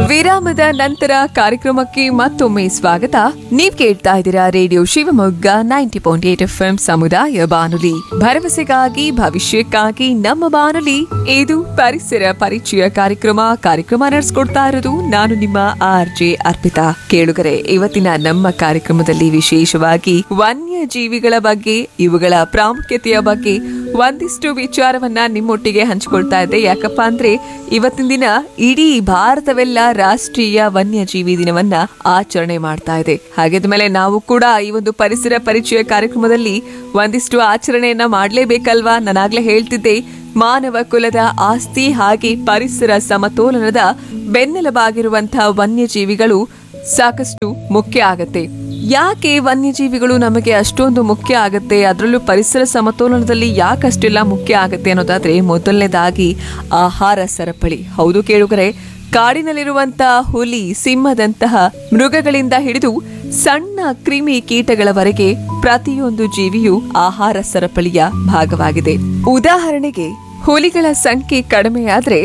ವಿರಾಮದ ನಂತರ ಕಾರ್ಯಕ್ರಮಕ್ಕೆ ಮತ್ತೊಮ್ಮೆ ಸ್ವಾಗತ ನೀವ್ ಕೇಳ್ತಾ ಇದ್ದೀರಾ radio Shivamogga ninety point eight F M ಸಮುದಾಯ ಬಾನುಲಿ ಭರವಸೆಗಾಗಿ ಭವಿಷ್ಯಕ್ಕಾಗಿ ನಮ್ಮ ಬಾನುಲಿ ಇದು ಪರಿಸರ ಪರಿಚಯ ಕಾರ್ಯಕ್ರಮ ಕಾರ್ಯಕ್ರಮ ನಡೆಸ್ಕೊಡ್ತಾ ಇರೋದು ನಾನು ನಿಮ್ಮ ಆರ್ ಜೆ ಅರ್ಪಿತಾ ಕೇಳುಗರೆ ಇವತ್ತಿನ ನಮ್ಮ ಕಾರ್ಯಕ್ರಮದಲ್ಲಿ ವಿಶೇಷವಾಗಿ ವನ್ಯ ಜೀವಿಗಳ ಬಗ್ಗೆ ಇವುಗಳ ಪ್ರಾಮುಖ್ಯತೆಯ ಬಗ್ಗೆ ಒಂದಿಷ್ಟು ವಿಚಾರವನ್ನ ನಿಮ್ಮೊಟ್ಟಿಗೆ ಹಂಚಿಕೊಳ್ತಾ ಇದ್ದೆ ಯಾಕಪ್ಪ ಅಂದ್ರೆ ಇವತ್ತಿನ ದಿನ ಇಡೀ ಭಾರತವೆಲ್ಲ ರಾಷ್ಟ್ರೀಯ ವನ್ಯಜೀವಿ ದಿನವನ್ನ ಆಚರಣೆ ಮಾಡ್ತಾ ಇದೆ ಹಾಗಿದ್ಮೇಲೆ ನಾವು ಕೂಡ ಈ ಒಂದು ಪರಿಸರ ಪರಿಚಯ ಕಾರ್ಯಕ್ರಮದಲ್ಲಿ ಒಂದಿಷ್ಟು ಆಚರಣೆಯನ್ನ ಮಾಡ್ಲೇಬೇಕಲ್ವಾ ನಾನಾಗ್ಲೇ ಹೇಳ್ತಿದ್ದೆ ಮಾನವ ಕುಲದ ಆಸ್ತಿ ಹಾಗೆ ಪರಿಸರ ಸಮತೋಲನದ ಬೆನ್ನೆಲುಬಾಗಿರುವಂತಹ ವನ್ಯಜೀವಿಗಳು ಸಾಕಷ್ಟು ಮುಖ್ಯ ಆಗತ್ತೆ ಯಾಕೆ ವನ್ಯಜೀವಿಗಳು ನಮಗೆ ಅಷ್ಟೊಂದು ಮುಖ್ಯ ಆಗತ್ತೆ ಅದರಲ್ಲೂ ಪರಿಸರ ಸಮತೋಲನದಲ್ಲಿ ಯಾಕಷ್ಟೆಲ್ಲ ಮುಖ್ಯ ಆಗತ್ತೆ ಅನ್ನೋದಾದ್ರೆ ಮೊದಲನೇದಾಗಿ ಆಹಾರ ಸರಪಳಿ ಹೌದು ಕೇಳುಗರೆ ಕಾಡಿನಲ್ಲಿರುವಂತಹ ಹುಲಿ ಸಿಂಹದಂತಹ ಮೃಗಗಳಿಂದ ಹಿಡಿದು ಸಣ್ಣ ಕ್ರಿಮಿ ಕೀಟಗಳವರೆಗೆ ಪ್ರತಿಯೊಂದು ಜೀವಿಯು ಆಹಾರ ಸರಪಳಿಯ ಭಾಗವಾಗಿದೆ ಉದಾಹರಣೆಗೆ ಹುಲಿಗಳ ಸಂಖ್ಯೆ ಕಡಿಮೆಯಾದ್ರೆ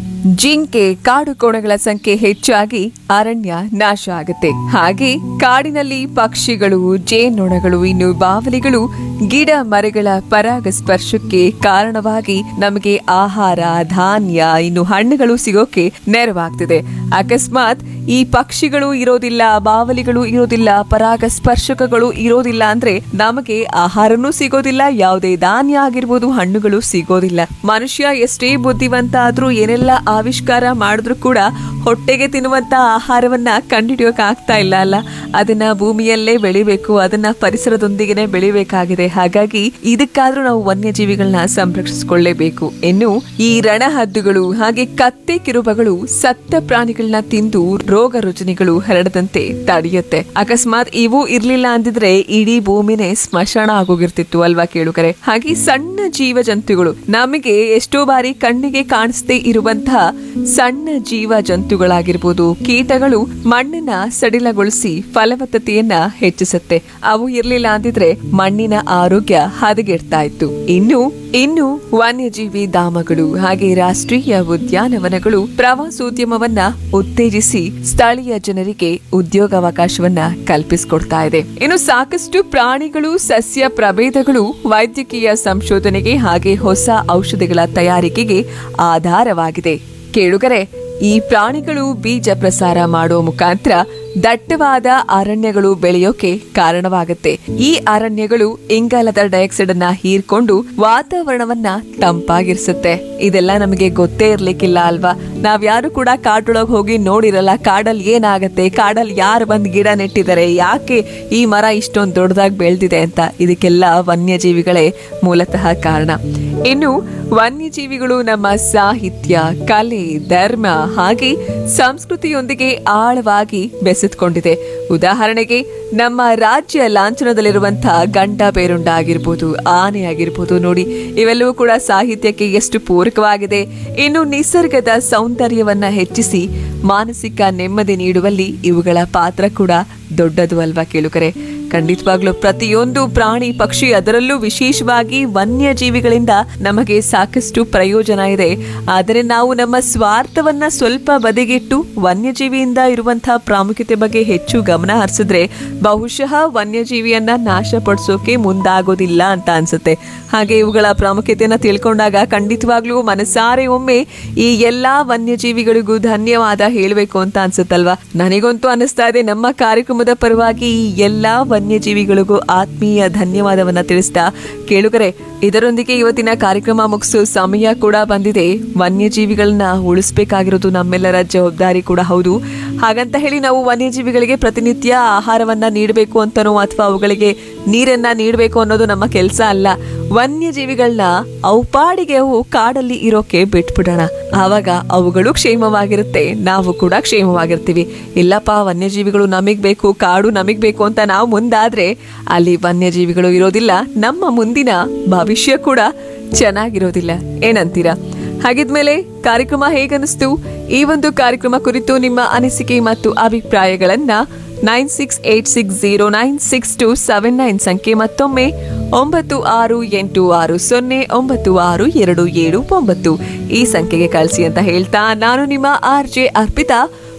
ಜಿಂಕೆ ಕಾಡು ಕೋಣಗಳ ಸಂಖ್ಯೆ ಹೆಚ್ಚಾಗಿ ಅರಣ್ಯ ನಾಶ ಆಗುತ್ತೆ ಹಾಗೆ ಕಾಡಿನಲ್ಲಿ ಪಕ್ಷಿಗಳು ಜೇನ್ನೊಣಗಳು ಇನ್ನು ಬಾವಲಿಗಳು ಗಿಡ ಮರಗಳ ಪರಾಗ ಸ್ಪರ್ಶಕ್ಕೆ ಕಾರಣವಾಗಿ ನಮಗೆ ಆಹಾರ ಧಾನ್ಯ ಇನ್ನು ಹಣ್ಣುಗಳು ಸಿಗೋಕೆ ನೆರವಾಗ್ತಿದೆ ಅಕಸ್ಮಾತ್ ಈ ಪಕ್ಷಿಗಳು ಇರೋದಿಲ್ಲ ಬಾವಲಿಗಳು ಇರೋದಿಲ್ಲ ಪರಾಗ ಸ್ಪರ್ಶಕಗಳು ಇರೋದಿಲ್ಲ ಅಂದ್ರೆ ನಮಗೆ ಆಹಾರನೂ ಸಿಗೋದಿಲ್ಲ ಯಾವುದೇ ಧಾನ್ಯ ಆಗಿರ್ಬೋದು ಹಣ್ಣುಗಳು ಸಿಗೋದಿಲ್ಲ ಮನುಷ್ಯ ಎಷ್ಟೇ ಬುದ್ಧಿವಂತ ಆದ್ರೂ ಏನೆಲ್ಲ ಆವಿಷ್ಕಾರ ಮಾಡಿದ್ರು ಕೂಡ ಹೊಟ್ಟೆಗೆ ತಿನ್ನುವಂತ ಆಹಾರವನ್ನ ಕಂಡುಹಿಡಿಯೋಕ್ ಆಗ್ತಾ ಇಲ್ಲ ಅಲ್ಲ ಅದನ್ನ ಭೂಮಿಯಲ್ಲೇ ಬೆಳಿಬೇಕು ಅದನ್ನ ಪರಿಸರದೊಂದಿಗೆನೆ ಬೆಳಿಬೇಕಾಗಿದೆ ಹಾಗಾಗಿ ಇದಕ್ಕಾದ್ರೂ ನಾವು ವನ್ಯಜೀವಿಗಳನ್ನ ಸಂರಕ್ಷಿಸಿಕೊಳ್ಳೇಬೇಕು ಇನ್ನು ಈ ರಣಹದ್ದುಗಳು ಹಾಗೆ ಕತ್ತೆ ಕಿರುಬಗಳು ಸತ್ತ ಪ್ರಾಣಿಗಳನ್ನ ತಿಂದು ರೋಗ ರುಜಿನಿಗಳು ಹರಡದಂತೆ ತಡೆಯುತ್ತೆ ಅಕಸ್ಮಾತ್ ಇವು ಇರ್ಲಿಲ್ಲ ಅಂದಿದ್ರೆ ಇಡೀ ಭೂಮಿನೇ ಸ್ಮಶಾನ ಆಗೋಗಿರ್ತಿತ್ತು ಅಲ್ವಾ ಕೇಳುಗರೆ ಹಾಗೆ ಸಣ್ಣ ಜೀವ ಜಂತುಗಳು ನಮಗೆ ಎಷ್ಟೋ ಬಾರಿ ಕಣ್ಣಿಗೆ ಕಾಣಿಸದೇ ಇರುವಂತಹ ಸಣ್ಣ ಜೀವ ಜಂತುಗಳಾಗಿರ್ಬೋದು ಕೀಟಗಳು ಮಣ್ಣನ್ನ ಸಡಿಲಗೊಳಿಸಿ ಫಲವತ್ತತೆಯನ್ನ ಹೆಚ್ಚಿಸುತ್ತೆ ಅವು ಇರ್ಲಿಲ್ಲ ಅಂದಿದ್ರೆ ಮಣ್ಣಿನ ಆರೋಗ್ಯ ಹದಗೆಡ್ತಾ ಇತ್ತು ಇನ್ನು ಇನ್ನು ವನ್ಯಜೀವಿ ಧಾಮಗಳು ಹಾಗೆ ರಾಷ್ಟ್ರೀಯ ಉದ್ಯಾನವನಗಳು ಪ್ರವಾಸೋದ್ಯಮವನ್ನ ಉತ್ತೇಜಿಸಿ ಸ್ಥಳೀಯ ಜನರಿಗೆ ಉದ್ಯೋಗಾವಕಾಶವನ್ನ ಕಲ್ಪಿಸಿಕೊಡ್ತಾ ಇದೆ ಇನ್ನು ಸಾಕಷ್ಟು ಪ್ರಾಣಿಗಳು ಸಸ್ಯ ಪ್ರಭೇದಗಳು ವೈದ್ಯಕೀಯ ಸಂಶೋಧನೆಗೆ ಹಾಗೆ ಹೊಸ ಔಷಧಿಗಳ ತಯಾರಿಕೆಗೆ ಆಧಾರವಾಗಿದೆ ಕೇಳುಗರೆ ಈ ಪ್ರಾಣಿಗಳು ಬೀಜ ಪ್ರಸಾರ ಮಾಡುವ ಮುಖಾಂತರ ದಟ್ಟವಾದ ಅರಣ್ಯಗಳು ಬೆಳೆಯೋಕೆ ಕಾರಣವಾಗುತ್ತೆ ಈ ಅರಣ್ಯಗಳು ಇಂಗಾಲದ ಡೈಆಕ್ಸೈಡ್ ಅನ್ನ ಹೀರ್ಕೊಂಡು ವಾತಾವರಣವನ್ನ ತಂಪಾಗಿರಿಸುತ್ತೆ ಇದೆಲ್ಲ ನಮಗೆ ಗೊತ್ತೇ ಇರ್ಲಿಕ್ಕಿಲ್ಲ ಅಲ್ವಾ ನಾವ್ಯಾರು ಕೂಡ ಕಾಡೊಳಗ್ ಹೋಗಿ ನೋಡಿರಲ್ಲ ಕಾಡಲ್ಲಿ ಏನಾಗತ್ತೆ ಕಾಡಲ್ಲಿ ಯಾರು ಬಂದ್ ಗಿಡ ನೆಟ್ಟಿದ್ದಾರೆ ಯಾಕೆ ಈ ಮರ ಇಷ್ಟೊಂದು ದೊಡ್ಡದಾಗಿ ಬೆಳೆದಿದೆ ಅಂತ ಇದಕ್ಕೆಲ್ಲ ವನ್ಯಜೀವಿಗಳೇ ಮೂಲತಃ ಕಾರಣ ಇನ್ನು ವನ್ಯಜೀವಿಗಳು ನಮ್ಮ ಸಾಹಿತ್ಯ ಕಲೆ ಧರ್ಮ ಹಾಗೆ ಸಂಸ್ಕೃತಿಯೊಂದಿಗೆ ಆಳವಾಗಿ ಬೆಸೆದುಕೊಂಡಿದೆ ಉದಾಹರಣೆಗೆ ನಮ್ಮ ರಾಜ್ಯ ಲಾಂಛನದಲ್ಲಿರುವಂತಹ ಗಂಡ ಬೇರುಂಡ ಆಗಿರ್ಬೋದು ಆನೆ ಆಗಿರ್ಬೋದು ನೋಡಿ ಇವೆಲ್ಲವೂ ಕೂಡ ಸಾಹಿತ್ಯಕ್ಕೆ ಎಷ್ಟು ಪೂರಕವಾಗಿದೆ ಇನ್ನು ನಿಸರ್ಗದ ಸೌಂದರ್ಯವನ್ನ ಹೆಚ್ಚಿಸಿ ಮಾನಸಿಕ ನೆಮ್ಮದಿ ನೀಡುವಲ್ಲಿ ಇವುಗಳ ಪಾತ್ರ ಕೂಡ ದೊಡ್ಡದು ಅಲ್ವಾ ಕೇಳುಗರೆ ಖಂಡಿತವಾಗ್ಲೂ ಪ್ರತಿಯೊಂದು ಪ್ರಾಣಿ ಪಕ್ಷಿ ಅದರಲ್ಲೂ ವಿಶೇಷವಾಗಿ ವನ್ಯಜೀವಿಗಳಿಂದ ನಮಗೆ ಸಾಕಷ್ಟು ಪ್ರಯೋಜನ ಇದೆ ಆದರೆ ನಾವು ನಮ್ಮ ಸ್ವಾರ್ಥವನ್ನ ಸ್ವಲ್ಪ ಬದಿಗಿಟ್ಟು ವನ್ಯಜೀವಿಯಿಂದ ಇರುವಂತಹ ಪ್ರಾಮುಖ್ಯತೆ ಬಗ್ಗೆ ಹೆಚ್ಚು ಗಮನ ಹರಿಸಿದ್ರೆ ಬಹುಶಃ ವನ್ಯಜೀವಿಯನ್ನ ನಾಶಪಡಿಸೋಕೆ ಮುಂದಾಗೋದಿಲ್ಲ ಅಂತ ಅನ್ಸುತ್ತೆ ಹಾಗೆ ಇವುಗಳ ಪ್ರಾಮುಖ್ಯತೆಯನ್ನ ತಿಳ್ಕೊಂಡಾಗ ಖಂಡಿತವಾಗ್ಲೂ ಮನಸಾರೆ ಒಮ್ಮೆ ಈ ಎಲ್ಲಾ ವನ್ಯಜೀವಿಗಳಿಗೂ ಧನ್ಯವಾದ ಹೇಳಬೇಕು ಅಂತ ಅನ್ಸುತ್ತಲ್ವಾ ನನಗಂತೂ ಅನಿಸ್ತಾ ಇದೆ ನಮ್ಮ ಕಾರ್ಯಕ್ರಮದ ಪರವಾಗಿ ಈ ಎಲ್ಲಾ ವನ್ಯಜೀವಿಗಳಿಗೂ ಆತ್ಮೀಯ ಧನ್ಯವಾದವನ್ನ ತಿಳಿಸ್ತಾ ಕೇಳುಗರೆ ಇದರೊಂದಿಗೆ ಇವತ್ತಿನ ಕಾರ್ಯಕ್ರಮ ಮುಗಿಸೋ ಸಮಯ ಕೂಡ ಬಂದಿದೆ ವನ್ಯಜೀವಿಗಳನ್ನ ಉಳಿಸ್ಬೇಕಾಗಿರೋದು ನಮ್ಮೆಲ್ಲರ ಜವಾಬ್ದಾರಿ ಕೂಡ ಹೌದು ಹಾಗಂತ ಹೇಳಿ ನಾವು ವನ್ಯಜೀವಿಗಳಿಗೆ ಪ್ರತಿನಿತ್ಯ ಆಹಾರವನ್ನ ನೀಡಬೇಕು ಅಂತನೋ ಅಥವಾ ಅವುಗಳಿಗೆ ನೀರನ್ನ ನೀಡಬೇಕು ಅನ್ನೋದು ನಮ್ಮ ಕೆಲಸ ಅಲ್ಲ ವನ್ಯಜೀವಿಗಳನ್ನ ಅವು ಪಾಡಿಗೆ ಅವು ಕಾಡಲ್ಲಿ ಇರೋಕೆ ಬಿಟ್ಬಿಡೋಣ ಆವಾಗ ಅವುಗಳು ಕ್ಷೇಮವಾಗಿರುತ್ತೆ ನಾವು ಕೂಡ ಕ್ಷೇಮವಾಗಿರ್ತೀವಿ ಇಲ್ಲಪ್ಪ ವನ್ಯಜೀವಿಗಳು ನಮಗ್ ಬೇಕು ಕಾಡು ನಮಗ್ ಬೇಕು ಅಂತ ನಾವು ಮುಂದಾದ್ರೆ ಅಲ್ಲಿ ವನ್ಯಜೀವಿಗಳು ಇರೋದಿಲ್ಲ ನಮ್ಮ ಮುಂದಿನ ಭವಿಷ್ಯ ಕೂಡ ಚೆನ್ನಾಗಿರೋದಿಲ್ಲ ಏನಂತೀರಾ ಹಾಗಿದ್ಮೇಲೆ ಕಾರ್ಯಕ್ರಮ ಹೇಗನಿಸ್ತು ಈ ಒಂದು ಕಾರ್ಯಕ್ರಮ ಕುರಿತು ನಿಮ್ಮ ಅನಿಸಿಕೆ ಮತ್ತು ಅಭಿಪ್ರಾಯಗಳನ್ನ nine six eight six zero nine six two seven nine ಸಂಖ್ಯೆ ಮತ್ತೊಮ್ಮೆ ಒಂಬತ್ತು ಆರು ಎಂಟು ಆರು ಸೊನ್ನೆ ಒಂಬತ್ತು ಆರು ಎರಡು ಏಳು ಒಂಬತ್ತು ಈ ಸಂಖ್ಯೆಗೆ ಕಳಿಸಿ ಅಂತ ಹೇಳ್ತಾ ನಾನು ನಿಮ್ಮ ಆರ್ ಜೆ ಅರ್ಪಿತಾ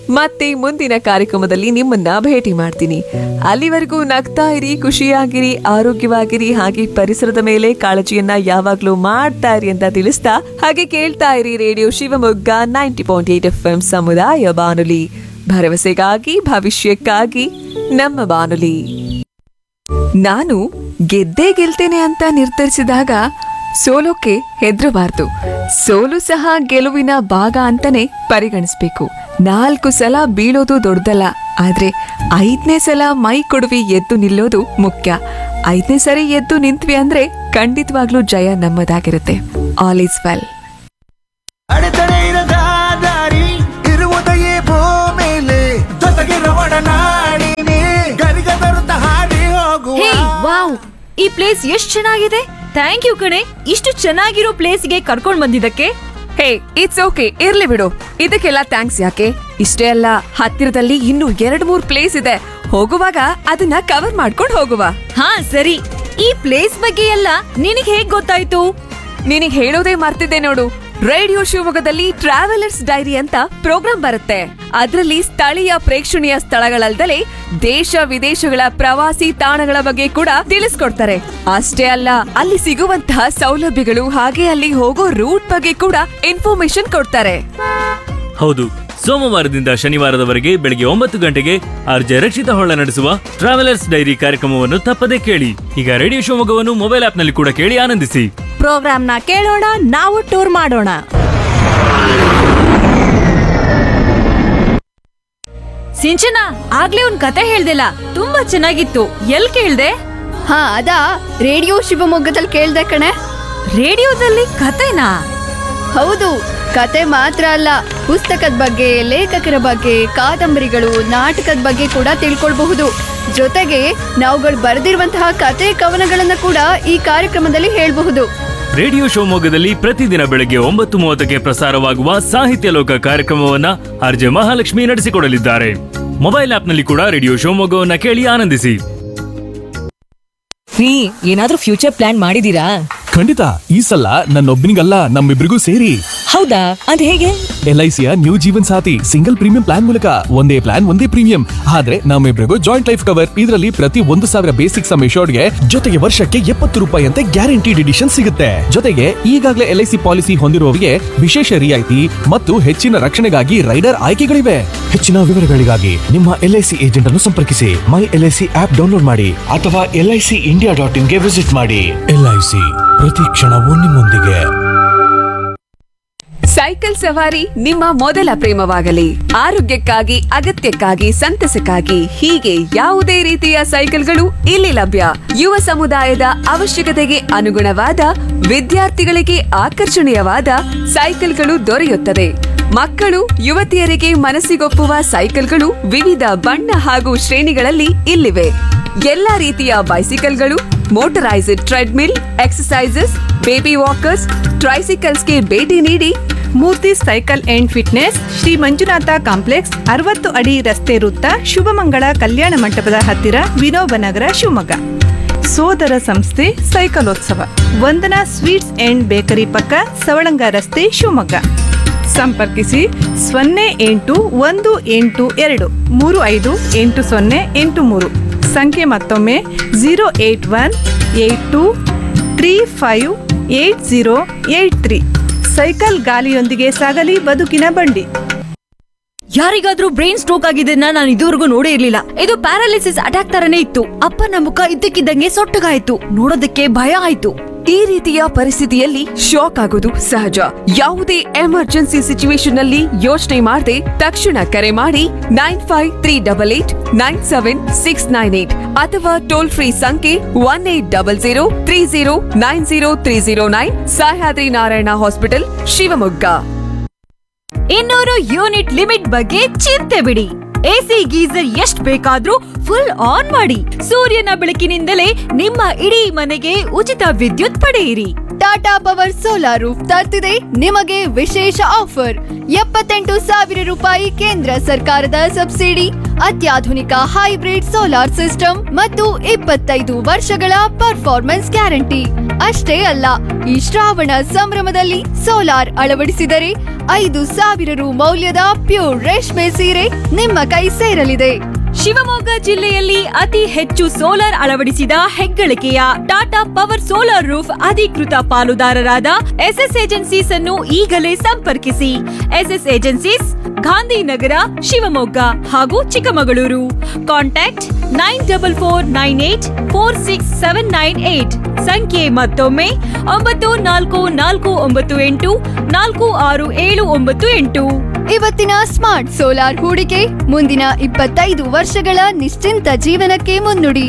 ಮತ್ತೆ ಮುಂದಿನ ಕಾರ್ಯಕ್ರಮದಲ್ಲಿ ನಿಮ್ಮನ್ನ ಭೇಟಿ ಮಾಡ್ತೀನಿ ಅಲ್ಲಿವರೆಗೂ ನಗ್ತಾ ಇರಿ ಖುಷಿಯಾಗಿರಿ ಆರೋಗ್ಯವಾಗಿರಿ ಹಾಗೆ ಪರಿಸರದ ಮೇಲೆ ಕಾಳಜಿಯನ್ನ ಯಾವಾಗ್ಲೂ ಮಾಡ್ತಾ ಇರಿ ಅಂತ ತಿಳಿಸ್ತಾ ಹಾಗೆ ಕೇಳ್ತಾ ಇರಿ radio Shivamogga ninety point eight F M ಸಮುದಾಯ ಬಾನುಲಿ ಭರವಸೆಗಾಗಿ ಭವಿಷ್ಯಕ್ಕಾಗಿ ನಮ್ಮ ಬಾನುಲಿ ನಾನು ಗೆದ್ದೇ ಗೆಲ್ತೇನೆ ಅಂತ ನಿರ್ಧರಿಸಿದಾಗ ಸೋಲೋಕೆ ಹೆದರಬಾರ್ದು ಸೋಲು ಸಹ ಗೆಲುವಿನ ಭಾಗ ಅಂತಾನೆ ಪರಿಗಣಿಸ್ಬೇಕು ನಾಲ್ಕು ಸಲ ಬೀಳೋದು ದೊಡ್ಡದಲ್ಲ ಆದ್ರೆ ಐದನೇ ಸಲ ಮೈ ಕೊಡುವಿ ಎದ್ದು ನಿಲ್ಲೋದು ಮುಖ್ಯ ಐದನೇ ಸರಿ ಎದ್ದು ನಿಂತ್ವಿ ಅಂದ್ರೆ ಖಂಡಿತವಾಗ್ಲೂ ಜಯ ನಮ್ಮದಾಗಿರುತ್ತೆ ಆಲ್ ಈಸ್ ವೆಲ್ ಅಡೆತಡೆ ಇರದ ದಾರಿ ಇರುವುದೇ ಭೂಮಿಲಿ ಜೊತೆಗಿರುವ ನಾಡಿನಿ ಗರಿಗ ತರುತ್ತ ಹಾಡಿ ಹೋಗುವ ಹೇ ವಾವ್ ಈ ಪ್ಲೇಸ್ ಎಷ್ಟ್ ಚೆನ್ನಾಗಿದೆ ಥ್ಯಾಂಕ್ ಯು ಕಣೆ ಇಷ್ಟು ಚೆನ್ನಾಗಿರೋ ಪ್ಲೇಸ್ಗೆ ಕರ್ಕೊಂಡ್ ಬಂದಿದ್ದಕ್ಕೆ ಹೇ ಇಟ್ಸ್ ಓಕೆ ಇರ್ಲಿ ಬಿಡು ಇದಕ್ಕೆಲ್ಲ ಥ್ಯಾಂಕ್ಸ್ ಯಾಕೆ ಇಷ್ಟೇ ಅಲ್ಲ ಹತ್ತಿರದಲ್ಲಿ ಇನ್ನೂ ಎರಡ್ ಮೂರ್ ಪ್ಲೇಸ್ ಇದೆ ಹೋಗುವಾಗ ಅದನ್ನ ಕವರ್ ಮಾಡ್ಕೊಂಡು ಹೋಗುವ ಹಾ ಸರಿ ಈ ಪ್ಲೇಸ್ ಬಗ್ಗೆ ಎಲ್ಲ ನಿನಗ್ ಹೇಗ್ ಗೊತ್ತಾಯ್ತು ನಿನಗ್ ಹೇಳೋದೇ ಮರ್ತಿದ್ದೆ ನೋಡು ರೇಡಿಯೋ ಶಿವಮೊಗ್ಗದಲ್ಲಿ ಟ್ರಾವೆಲರ್ಸ್ ಡೈರಿ ಅಂತ ಪ್ರೋಗ್ರಾಂ ಬರುತ್ತೆ ಅದರಲ್ಲಿ ಸ್ಥಳೀಯ ಪ್ರೇಕ್ಷಣೀಯ ಸ್ಥಳಗಳಲ್ದಲೇ ದೇಶ ವಿದೇಶಗಳ ಪ್ರವಾಸಿ ತಾಣಗಳ ಬಗ್ಗೆ ಕೂಡ ತಿಳಿಸ್ಕೊಡ್ತಾರೆ ಅಷ್ಟೇ ಅಲ್ಲ ಅಲ್ಲಿ ಸಿಗುವಂತಹ ಸೌಲಭ್ಯಗಳು ಹಾಗೆ ಅಲ್ಲಿ ಹೋಗೋ ರೂಟ್ ಬಗ್ಗೆ ಕೂಡ ಇನ್ಫಾರ್ಮೇಶನ್ ಕೊಡ್ತಾರೆ ಹೌದು ಸೋಮವಾರದಿಂದ ಶನಿವಾರದವರೆಗೆ ಬೆಳಗ್ಗೆ ಒಂಬತ್ತು ಗಂಟೆಗೆ ಆರ್ಜೆ ರಕ್ಷಿತ ಹೊಳ್ಳ ನಡೆಸುವ ಟ್ರಾವೆಲರ್ಸ್ ಡೈರಿ ಕಾರ್ಯಕ್ರಮವನ್ನು ತಪ್ಪದೇ ಕೇಳಿ ಈಗ ರೇಡಿಯೋ ಶಿವಮೊಗ್ಗವನ್ನು ಮೊಬೈಲ್ ಆಪ್ನಲ್ಲಿ ಕೂಡ ಕೇಳಿ ಆನಂದಿಸಿ ಪ್ರೋಗ್ರಾಮ್ನ ಕೇಳೋಣ ನಾವು ಟೂರ್ ಮಾಡೋಣ ಸಿಂಚನ ಆಗ್ಲೇ ಒಂದ್ ಕತೆ ಹೇಳ್ದಿಲ್ಲ ತುಂಬಾ ಚೆನ್ನಾಗಿತ್ತು ಎಲ್ ಕೇಳ್ದೆ ಹಾ ಅದಾ ರೇಡಿಯೋ ಶಿವಮೊಗ್ಗದಲ್ಲಿ ಕೇಳ್ದೆ ಕಣೆ ರೇಡಿಯೋದಲ್ಲಿ ಕತೆನಾ ಹೌದು ಕತೆ ಮಾತ್ರ ಅಲ್ಲ ಪುಸ್ತಕದ ಬಗ್ಗೆ ಲೇಖಕರ ಬಗ್ಗೆ ಕಾದಂಬರಿಗಳು ನಾಟಕದ ಬಗ್ಗೆ ಕೂಡ ತಿಳ್ಕೊಳ್ಬಹುದು ಜೊತೆಗೆ ನಾವುಗಳು ಬರೆದಿರುವಂತಹ ಕತೆ ಕವನಗಳನ್ನ ಕೂಡ ಈ ಕಾರ್ಯಕ್ರಮದಲ್ಲಿ ಹೇಳಬಹುದು ರೇಡಿಯೋ ಶಿವಮೊಗ್ಗದಲ್ಲಿ ಪ್ರತಿದಿನ ಬೆಳಗ್ಗೆ ಒಂಬತ್ತು ಮೂವತ್ತಕ್ಕೆ ಪ್ರಸಾರವಾಗುವ ಸಾಹಿತ್ಯ ಲೋಕ ಕಾರ್ಯಕ್ರಮವನ್ನ ಆರ್ಜೆ ಮಹಾಲಕ್ಷ್ಮಿ ನಡೆಸಿಕೊಡಲಿದ್ದಾರೆ ಮೊಬೈಲ್ ಆಪ್ನಲ್ಲಿ ಕೂಡ ರೇಡಿಯೋ ಶಿವಮೊಗ್ಗವನ್ನ ಕೇಳಿ ಆನಂದಿಸಿ ರೀ ಏನಾದ್ರೂ ಫ್ಯೂಚರ್ ಪ್ಲಾನ್ ಮಾಡಿದೀರಾ ಖಂಡಿತ ಈ ಸಲ ನನ್ನೊಬ್ಬನಿಗಲ್ಲ ನಮ್ಮಿಬ್ರಿಗೂ ಸೇರಿ ಹೌದಾ ಅದ್ ಹೇಗೆ ಎಲ್ ಐ ಸಿಯ new Jeevan Saathi single premium plan ಮೂಲಕ ಒಂದೇ ಪ್ಲಾನ್ ಒಂದೇ ಪ್ರೀಮಿಯಂ ಆದ್ರೆ ನಮ್ಮಿಬ್ರಿಗೂ ಜಾಯಿಂಟ್ ಲೈಫ್ ಕವರ್ ಇದರಲ್ಲಿ ಪ್ರತಿ ಒಂದು ಸಾವಿರ ಬೇಸಿಕ್ ಸಮ್ ಗೆ ಜೊತೆಗೆ ವರ್ಷಕ್ಕೆ ಎಪ್ಪತ್ತು ರೂಪಾಯಿ ಅಂತೆ ಗ್ಯಾರಂಟಿಡ್ ಎಡಿಷನ್ ಸಿಗುತ್ತೆ ಜೊತೆಗೆ ಈಗಾಗಲೇ ಎಲ್ ಐ ಸಿ ಪಾಲಿಸಿ ಹೊಂದಿರುವವರಿಗೆ ವಿಶೇಷ ರಿಯಾಯಿತಿ ಮತ್ತು ಹೆಚ್ಚಿನ ರಕ್ಷಣೆಗಾಗಿ ರೈಡರ್ ಆಯ್ಕೆಗಳಿವೆ ಹೆಚ್ಚಿನ ವಿವರಗಳಿಗಾಗಿ ನಿಮ್ಮ ಎಲ್ ಐ ಸಿ ಏಜೆಂಟ್ ಅನ್ನು ಸಂಪರ್ಕಿಸಿ my L I C app download ಮಾಡಿ ಅಥವಾ L I C India dot ಇನ್ಗೆ ವಿಸಿಟ್ ಮಾಡಿ ಎಲ್ ಐ ಸಿ ಪ್ರತಿ ಕ್ಷಣವೂ ನಿಮ್ಮೊಂದಿಗೆ ಸೈಕಲ್ ಸವಾರಿ ನಿಮ್ಮ ಮೊದಲ ಪ್ರೇಮವಾಗಲಿ ಆರೋಗ್ಯಕ್ಕಾಗಿ ಅಗತ್ಯಕ್ಕಾಗಿ ಸಂತಸಕ್ಕಾಗಿ ಹೀಗೆ ಯಾವುದೇ ರೀತಿಯ ಸೈಕಲ್ಗಳು ಇಲ್ಲಿ ಲಭ್ಯ ಯುವ ಸಮುದಾಯದ ಅವಶ್ಯಕತೆಗೆ ಅನುಗುಣವಾದ ವಿದ್ಯಾರ್ಥಿಗಳಿಗೆ ಆಕರ್ಷಣೀಯವಾದ ಸೈಕಲ್ಗಳು ದೊರೆಯುತ್ತದೆ ಮಕ್ಕಳು ಯುವತಿಯರಿಗೆ ಮನಸ್ಸಿಗೊಪ್ಪುವ ಸೈಕಲ್ಗಳು ವಿವಿಧ ಬಣ್ಣ ಹಾಗೂ ಶ್ರೇಣಿಗಳಲ್ಲಿ ಇಲ್ಲಿವೆ ಎಲ್ಲಾ ರೀತಿಯ ಬೈಸಿಕಲ್ಗಳು motorised treadmill exercises baby walkers ಟ್ರೈಸಿಕಲ್ಸ್ಗೆ ಭೇಟಿ ನೀಡಿ Murthy cycle and fitness Shri Manjunatha complex ಅರವತ್ತು ಅಡಿ ರಸ್ತೆ ವೃತ್ತ ಶುಭಮಂಗಳ ಕಲ್ಯಾಣ ಮಂಟಪದ ಹತ್ತಿರ ವಿನೋಬ ನಗರ ಶಿವಮೊಗ್ಗ ಸೋದರ ಸಂಸ್ಥೆ ಸೈಕಲೋತ್ಸವ ವಂದನಾ ಸ್ವೀಟ್ಸ್ ಅಂಡ್ ಬೇಕರಿ ಪಕ್ಕ ಸವಳಂಗ ರಸ್ತೆ ಶಿವಮೊಗ್ಗ ಸಂಪರ್ಕಿಸಿ ಸೊನ್ನೆ ಎಂಟು ಒಂದು ಎಂಟು ಎರಡು ಮೂರು ಐದು ಎಂಟು ಸೊನ್ನೆ ಎಂಟು ಮೂರು ಸಂಖ್ಯೆ ಮತ್ತೊಮ್ಮೆ zero eight one eight two three five eight zero eight three cycle ಗಾಲಿಯೊಂದಿಗೆ ಸಾಗಲಿ ಬದುಕಿನ ಬಂಡಿ ಯಾರಿಗಾದ್ರೂ ಬ್ರೈನ್ ಸ್ಟ್ರೋಕ್ ಆಗಿದ್ದನ್ನ ನಾನು ಇದುವರೆಗೂ ನೋಡೇ ಇರ್ಲಿಲ್ಲ ಇದು ಪ್ಯಾರಾಲಿಸಿಸ್ ಅಟ್ಯಾಕ್ ತರನೇ ಇತ್ತು ಅಪ್ಪನ ಮುಖ ಇದ್ದಕ್ಕಿದ್ದಂಗೆ ಸೊಟ್ಟಗಾಯ್ತು ನೋಡೋದಕ್ಕೆ ಭಯ ಆಯ್ತು ಈ ರೀತಿಯ ಪರಿಸ್ಥಿತಿಯಲ್ಲಿ ಶಾಕ್ ಆಗೋದು ಸಹಜ ಯಾವುದೇ ಎಮರ್ಜೆನ್ಸಿ ಸಿಚುವೇಶನ್ ನಲ್ಲಿ ಯೋಚನೆ ಮಾಡದೆ ತಕ್ಷಣ ಕರೆ ಮಾಡಿ nine five three double eight nine seven six nine eight ಅಥವಾ ಟೋಲ್ ಫ್ರೀ ಸಂಖ್ಯೆ one eight double zero three zero nine zero three zero nine Sahyadri Narayana hospital Shivamogga ಇನ್ನೂರು ಯೂನಿಟ್ ಲಿಮಿಟ್ ಬಗ್ಗೆ ಚಿಂತೆ ಬಿಡಿ ಎಸಿ ಗೀಸರ್ ಎಷ್ಟ್ ಬೇಕಾದ್ರೂ ಫುಲ್ ಆನ್ ಮಾಡಿ ಸೂರ್ಯನ ಬೆಳಕಿನಿಂದಲೇ ನಿಮ್ಮ ಇಡೀ ಮನೆಗೆ ಉಚಿತ ವಿದ್ಯುತ್ ಪಡೆಯಿರಿ ಟಾಟಾ ಪವರ್ ಸೋಲಾರ್ ರೂಫ್ ತರ್ತಿದೆ ನಿಮಗೆ ವಿಶೇಷ ಆಫರ್ ಎಪ್ಪತ್ತೆಂಟು ಸಾವಿರ ರೂಪಾಯಿ ಕೇಂದ್ರ ಸರ್ಕಾರದ ಸಬ್ಸಿಡಿ ಅತ್ಯಾಧುನಿಕ ಹೈಬ್ರಿಡ್ ಸೋಲಾರ್ ಸಿಸ್ಟಮ್ ಮತ್ತು ಇಪ್ಪತ್ತೈದು ವರ್ಷಗಳ ಪರ್ಫಾರ್ಮೆನ್ಸ್ ಗ್ಯಾರಂಟಿ ಅಷ್ಟೇ ಅಲ್ಲ ಈ ಶ್ರಾವಣ ಸಂಭ್ರಮದಲ್ಲಿ ಸೋಲಾರ್ ಅಳವಡಿಸಿದರೆ ಐದು ಸಾವಿರ ರು ಮೌಲ್ಯದ ಪ್ಯೂರ್ ರೇಷ್ಮೆ ಸೀರೆ ನಿಮ್ಮ ಕೈ ಸೇರಲಿದೆ ಶಿವಮೊಗ್ಗ ಜಿಲ್ಲೆಯಲ್ಲಿ ಅತಿ ಹೆಚ್ಚು ಸೋಲಾರ್ ಅಳವಡಿಸಿದ ಹೆಗ್ಗಳಿಕೆಯ ಟಾಟಾ ಪವರ್ ಸೋಲಾರ್ ರೂಫ್ ಅಧಿಕೃತ ಪಾಲುದಾರರಾದ ಎಸ್ಎಸ್ ಏಜೆನ್ಸೀಸ್ ಅನ್ನು ಈಗಲೇ ಸಂಪರ್ಕಿಸಿ ಎಸ್ಎಸ್ ಏಜೆನ್ಸೀಸ್ ಗಾಂಧಿನಗರ ಶಿವಮೊಗ್ಗ ಹಾಗೂ Chikkamagaluru contact nine double four nine eight four six seven nine eight ಸಂಖ್ಯೆ ಮತ್ತೊಮ್ಮೆ ಒಂಬತ್ತು ನಾಲ್ಕು ನಾಲ್ಕು ಒಂಬತ್ತು ಎಂಟು ನಾಲ್ಕು ಆರು ಏಳು ಒಂಬತ್ತು ಎಂಟು ಇವತ್ತಿನ ಸ್ಮಾರ್ಟ್ ಸೋಲಾರ್ ಹೂಡಿಕೆ ಮುಂದಿನ ಇಪ್ಪತ್ತೈದು ವರ್ಷಗಳ ನಿಶ್ಚಿಂತ ಜೀವನಕ್ಕೆ ಮುನ್ನುಡಿ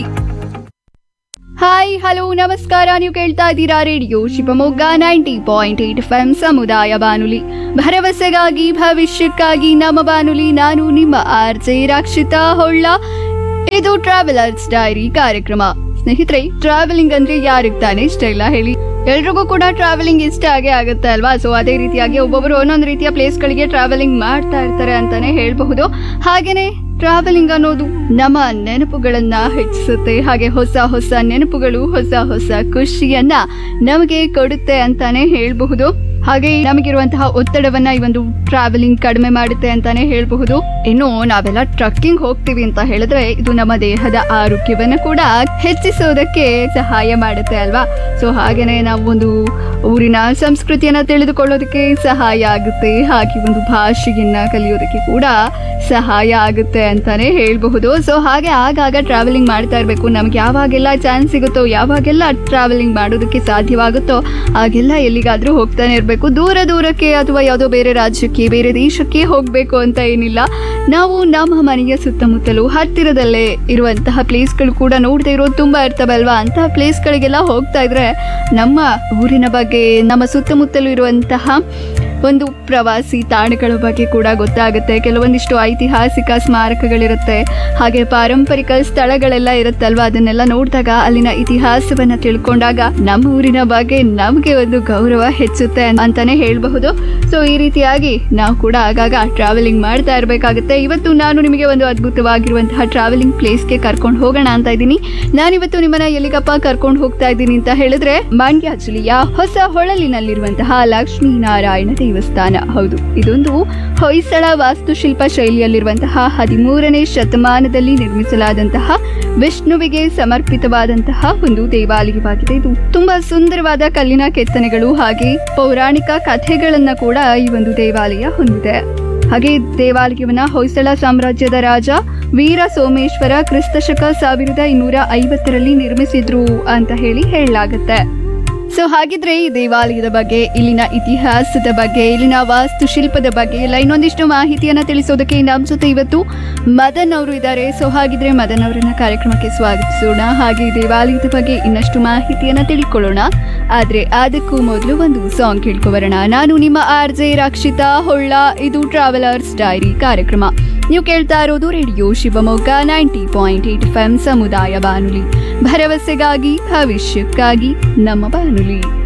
ಹಾಯ್ ಹಲೋ ನಮಸ್ಕಾರ ನೀವು ಕೇಳ್ತಾ ಇದ್ದೀರಾ radio Shivamogga ninety point eight F M ಸಮುದಾಯ ಬಾನುಲಿ ಭರವಸೆಗಾಗಿ ಭವಿಷ್ಯಕ್ಕಾಗಿ ನಮ್ಮ ಬಾನುಲಿ ನಾನು ನಿಮ್ಮ ಆರ್ ಜೆ ರಕ್ಷಿತಾ ಹೊಳ್ಳ ಇದು ಟ್ರಾವೆಲರ್ಸ್ ಡೈರಿ ಕಾರ್ಯಕ್ರಮ ಸ್ನೇಹಿತರೆ ಟ್ರಾವೆಲಿಂಗ್ ಅಂದ್ರೆ ಯಾರಿಗೆ ತಾನೇ ಇಷ್ಟ ಇಲ್ಲ ಹೇಳಿ ಎಲ್ರಿಗೂ ಕೂಡ ಟ್ರಾವೆಲಿಂಗ್ ಇಷ್ಟ ಆಗೇ ಆಗುತ್ತೆ ಅಲ್ವಾ ಸೊ ಅದೇ ರೀತಿಯಾಗಿ ಒಬ್ಬೊಬ್ಬರು ಒಂದೊಂದು ರೀತಿಯ ಪ್ಲೇಸ್ಗಳಿಗೆ ಟ್ರಾವೆಲಿಂಗ್ ಮಾಡ್ತಾ ಇರ್ತಾರೆ ಅಂತಾನೆ ಹೇಳ್ಬಹುದು ಹಾಗೇನೆ ಟ್ರಾವೆಲಿಂಗ್ ಅನ್ನೋದು ನಮ್ಮ ನೆನಪುಗಳನ್ನ ಹೆಚ್ಚಿಸುತ್ತೆ ಹಾಗೆ ಹೊಸ ಹೊಸ ನೆನಪುಗಳು ಹೊಸ ಹೊಸ ಖುಷಿಯನ್ನ ನಮಗೆ ಕೊಡುತ್ತೆ ಅಂತಾನೆ ಹೇಳ್ಬಹುದು ಹಾಗೆ ನಮಗಿರುವಂತಹ ಒತ್ತಡವನ್ನ ಈ ಒಂದು ಟ್ರಾವೆಲಿಂಗ್ ಕಡಿಮೆ ಮಾಡುತ್ತೆ ಅಂತಾನೆ ಹೇಳಬಹುದು ಇನ್ನು ನಾವೆಲ್ಲ ಟ್ರಕ್ಕಿಂಗ್ ಹೋಗ್ತೀವಿ ಅಂತ ಹೇಳಿದ್ರೆ ಇದು ನಮ್ಮ ದೇಹದ ಆರೋಗ್ಯವನ್ನ ಕೂಡ ಹೆಚ್ಚಿಸೋದಕ್ಕೆ ಸಹಾಯ ಮಾಡುತ್ತೆ ಅಲ್ವಾ ಸೊ ಹಾಗೇನೆ ನಾವು ಒಂದು ಊರಿನ ಸಂಸ್ಕೃತಿಯನ್ನ ತಿಳಿದುಕೊಳ್ಳೋದಕ್ಕೆ ಸಹಾಯ ಆಗುತ್ತೆ ಹಾಗೆ ಒಂದು ಭಾಷೆಯನ್ನ ಕಲಿಯೋದಕ್ಕೆ ಕೂಡ ಸಹಾಯ ಆಗುತ್ತೆ ಅಂತಾನೆ ಹೇಳ್ಬಹುದು ಸೊ ಹಾಗೆ ಆಗಾಗ ಟ್ರಾವೆಲಿಂಗ್ ಮಾಡ್ತಾ ಇರಬೇಕು ನಮ್ಗೆ ಯಾವಾಗೆಲ್ಲ ಚಾನ್ಸ್ ಸಿಗುತ್ತೋ ಯಾವಾಗೆಲ್ಲ ಟ್ರಾವೆಲಿಂಗ್ ಮಾಡೋದಕ್ಕೆ ಸಾಧ್ಯವಾಗುತ್ತೋ ಆಗೆಲ್ಲ ಎಲ್ಲಿಗಾದ್ರೂ ಹೋಗ್ತಾನೆ ಇರಬೇಕು ದೂರ ದೂರಕ್ಕೆ ಅಥವಾ ಯಾವುದೋ ಬೇರೆ ರಾಜ್ಯಕ್ಕೆ ಬೇರೆ ದೇಶಕ್ಕೆ ಹೋಗಬೇಕು ಅಂತ ಏನಿಲ್ಲ ನಾವು ನಮ್ಮ ಮನೆಯ ಸುತ್ತಮುತ್ತಲು ಹತ್ತಿರದಲ್ಲೇ ಇರುವಂತಹ ಪ್ಲೇಸ್ಗಳು ಕೂಡ ನೋಡದೇ ಇರೋದು ತುಂಬಾ ಇರ್ತವಲ್ವಾ ಅಂತಹ ಪ್ಲೇಸ್ಗಳಿಗೆಲ್ಲ ಹೋಗ್ತಾ ಇದ್ರೆ ನಮ್ಮ ಊರಿನ ಬಗ್ಗೆ ನಮ್ಮ ಸುತ್ತಮುತ್ತಲು ಇರುವಂತಹ ಒಂದು ಪ್ರವಾಸಿ ತಾಣಗಳ ಬಗ್ಗೆ ಕೂಡ ಗೊತ್ತಾಗುತ್ತೆ ಕೆಲವೊಂದಿಷ್ಟು ಐತಿಹಾಸಿಕ ಸ್ಮಾರಕಗಳಿರುತ್ತೆ ಹಾಗೆ ಪಾರಂಪರಿಕ ಸ್ಥಳಗಳೆಲ್ಲ ಇರುತ್ತಲ್ವಾ ಅದನ್ನೆಲ್ಲ ನೋಡಿದಾಗ ಅಲ್ಲಿನ ಇತಿಹಾಸವನ್ನ ತಿಳ್ಕೊಂಡಾಗ ನಮ್ಮ ಊರಿನ ಬಗ್ಗೆ ನಮಗೆ ಒಂದು ಗೌರವ ಹೆಚ್ಚುತ್ತೆ ಅನ್- ಅಂತಾನೆ ಹೇಳಬಹುದು ಸೊ ಈ ರೀತಿಯಾಗಿ ನಾವು ಕೂಡ ಆಗಾಗ ಟ್ರಾವೆಲಿಂಗ್ ಮಾಡ್ತಾ ಇರಬೇಕಾಗುತ್ತೆ ಇವತ್ತು ನಾನು ನಿಮಗೆ ಒಂದು ಅದ್ಭುತವಾಗಿರುವಂತಹ ಟ್ರಾವೆಲಿಂಗ್ ಪ್ಲೇಸ್ಗೆ ಕರ್ಕೊಂಡು ಹೋಗೋಣ ಅಂತ ಇದ್ದೀನಿ ನಾನಿವತ್ತು ನಿಮ್ಮನ್ನ ಎಲ್ಲಿಗಪ್ಪ ಕರ್ಕೊಂಡು ಹೋಗ್ತಾ ಇದ್ದೀನಿ ಅಂತ ಹೇಳಿದ್ರೆ ಮಂಡ್ಯ ಜಿಲ್ಲೆಯ ಹೊಸ ಹೊಳಲಿನಲ್ಲಿರುವಂತಹ ಲಕ್ಷ್ಮೀ ನಾರಾಯಣ ದೇವಸ್ಥಾನ ಹೌದು ಇದೊಂದು ಹೊಯ್ಸಳ ವಾಸ್ತುಶಿಲ್ಪ ಶೈಲಿಯಲ್ಲಿರುವಂತಹ ಹದಿಮೂರನೇ ಶತಮಾನದಲ್ಲಿ ನಿರ್ಮಿಸಲಾದಂತಹ ವಿಷ್ಣುವಿಗೆ ಸಮರ್ಪಿತವಾದಂತಹ ಒಂದು ದೇವಾಲಯವಾಗಿದೆ ಇದು ತುಂಬಾ ಸುಂದರವಾದ ಕಲ್ಲಿನ ಕೆತ್ತನೆಗಳು ಹಾಗೆ ಪೌರಾಣಿಕ ಕಥೆಗಳನ್ನ ಕೂಡ ಈ ಒಂದು ದೇವಾಲಯ ಹೊಂದಿದೆ ಹಾಗೆ ಈ ದೇವಾಲಯವನ್ನ ಹೊಯ್ಸಳ ಸಾಮ್ರಾಜ್ಯದ ರಾಜ ವೀರ ಸೋಮೇಶ್ವರ ಕ್ರಿಸ್ತಶಕ ಸಾವಿರದ ಇನ್ನೂರ ಐವತ್ತರಲ್ಲಿ ನಿರ್ಮಿಸಿದ್ರು ಅಂತ ಹೇಳಿ ಹೇಳಲಾಗುತ್ತೆ ಸೊ ಹಾಗಿದ್ರೆ ಈ ದೇವಾಲಯದ ಬಗ್ಗೆ ಇಲ್ಲಿನ ಇತಿಹಾಸದ ಬಗ್ಗೆ ಇಲ್ಲಿನ ವಾಸ್ತುಶಿಲ್ಪದ ಬಗ್ಗೆ ಎಲ್ಲ ಇನ್ನೊಂದಿಷ್ಟು ಮಾಹಿತಿಯನ್ನ ತಿಳಿಸೋದಕ್ಕೆ ನಮ್ಮ ಜೊತೆ ಇವತ್ತು ಮದನ್ ಅವರು ಇದ್ದಾರೆ ಸೊ ಹಾಗಿದ್ರೆ ಮದನ್ ಅವರನ್ನ ಕಾರ್ಯಕ್ರಮಕ್ಕೆ ಸ್ವಾಗತಿಸೋಣ ಹಾಗೆ ಈ ದೇವಾಲಯದ ಬಗ್ಗೆ ಇನ್ನಷ್ಟು ಮಾಹಿತಿಯನ್ನ ತಿಳ್ಕೊಳ್ಳೋಣ ಆದ್ರೆ ಅದಕ್ಕೂ ಮೊದಲು ಒಂದು ಸಾಂಗ್ ಕೇಳ್ಕೊಬರೋಣ ನಾನು ನಿಮ್ಮ ಆರ್ ಜೆ ರಕ್ಷಿತಾ ಹೊಳ್ಳ ಇದು ಟ್ರಾವೆಲರ್ಸ್ ಡೈರಿ ಕಾರ್ಯಕ್ರಮ ನೀವು ಕೇಳ್ತಾ ಇರೋದು radio Shivamogga ninety point eight F M ಸಮುದಾಯ ಬಾನುಲಿ ಭರವಸೆಗಾಗಿ ಭವಿಷ್ಯಕ್ಕಾಗಿ ನಮ್ಮ ಬಾನುಲಿ